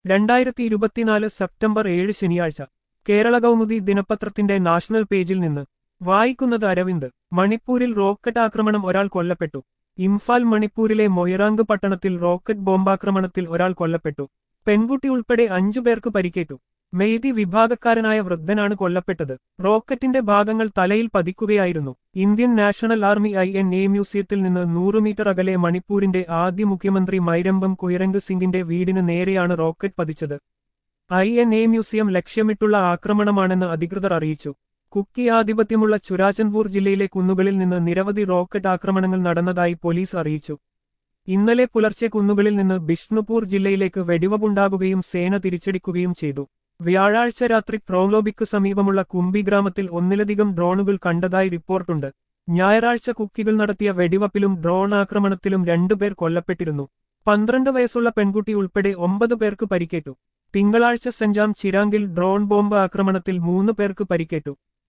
രണ്ടായിരത്തി ഇരുപത്തിനാല് സെപ്റ്റംബർ ഏഴ് ശനിയാഴ്ച കേരള കൗമുദി ദിനപത്രത്തിന്റെ നാഷണൽ പേജിൽ നിന്ന് വായിക്കുന്നത് അരവിന്ദ് മണിപ്പൂരിൽ റോക്കറ്റ് ആക്രമണം ഒരാൾ കൊല്ലപ്പെട്ടു ഇംഫാൽ മണിപ്പൂരിലെ മൊയറാങ്ക് പട്ടണത്തിൽ റോക്കറ്റ് ബോംബാക്രമണത്തിൽ ഒരാൾ കൊല്ലപ്പെട്ടു പെൺകുട്ടി ഉൾപ്പെടെ അഞ്ചു പേർക്ക് പരിക്കേറ്റു മെയ്തി വിഭാഗക്കാരനായ വൃദ്ധനാണ് കൊല്ലപ്പെട്ടത് റോക്കറ്റിന്റെ ഭാഗങ്ങൾ തലയിൽ പതിക്കുകയായിരുന്നു Indian national army I N A മ്യൂസിയത്തിൽ നിന്ന് നൂറ് മീറ്റർ അകലെ മണിപ്പൂരിന്റെ ആദ്യ മുഖ്യമന്ത്രി മൈരമ്പം കുയരംഗ് സിംഗിന്റെ വീടിന് നേരെയാണ് റോക്കറ്റ് പതിച്ചത് ഐ എൻ എ മ്യൂസിയം ലക്ഷ്യമിട്ടുള്ള ആക്രമണമാണെന്ന് അധികൃതർ അറിയിച്ചു കുക്കി ആധിപത്യമുള്ള ചുരാചൻപൂർ ജില്ലയിലെ കുന്നുകളിൽ നിന്ന് നിരവധി റോക്കറ്റ് ആക്രമണങ്ങൾ നടന്നതായി പോലീസ് അറിയിച്ചു ഇന്നലെ പുലർച്ചെ കുന്നുകളിൽ നിന്ന് ബിഷ്ണുപൂർ ജില്ലയിലേക്ക് വെടിവവുണ്ടാകുകയും സേന തിരിച്ചടിക്കുകയും ചെയ്തു വ്യാഴാഴ്ച രാത്രി പ്രോലോബിക്ക് സമീപമുള്ള കുംബി ഗ്രാമത്തിൽ ഒന്നിലധികം ഡ്രോണുകൾ കണ്ടതായി റിപ്പോർട്ടുണ്ട് ഞായറാഴ്ച കുക്കികൾ നടത്തിയ വെടിവപ്പിലും ഡ്രോൺ ആക്രമണത്തിലും രണ്ടുപേർ കൊല്ലപ്പെട്ടിരുന്നു പന്ത്രണ്ട് വയസ്സുള്ള പെൺകുട്ടി ഉൾപ്പെടെ ഒമ്പത് പേർക്ക് പരിക്കേറ്റു തിങ്കളാഴ്ച സെഞ്ചാം ചിരാങ്കിൽ ഡ്രോൺ ബോംബ് ആക്രമണത്തിൽ മൂന്ന് പേർക്ക് പരിക്കേറ്റു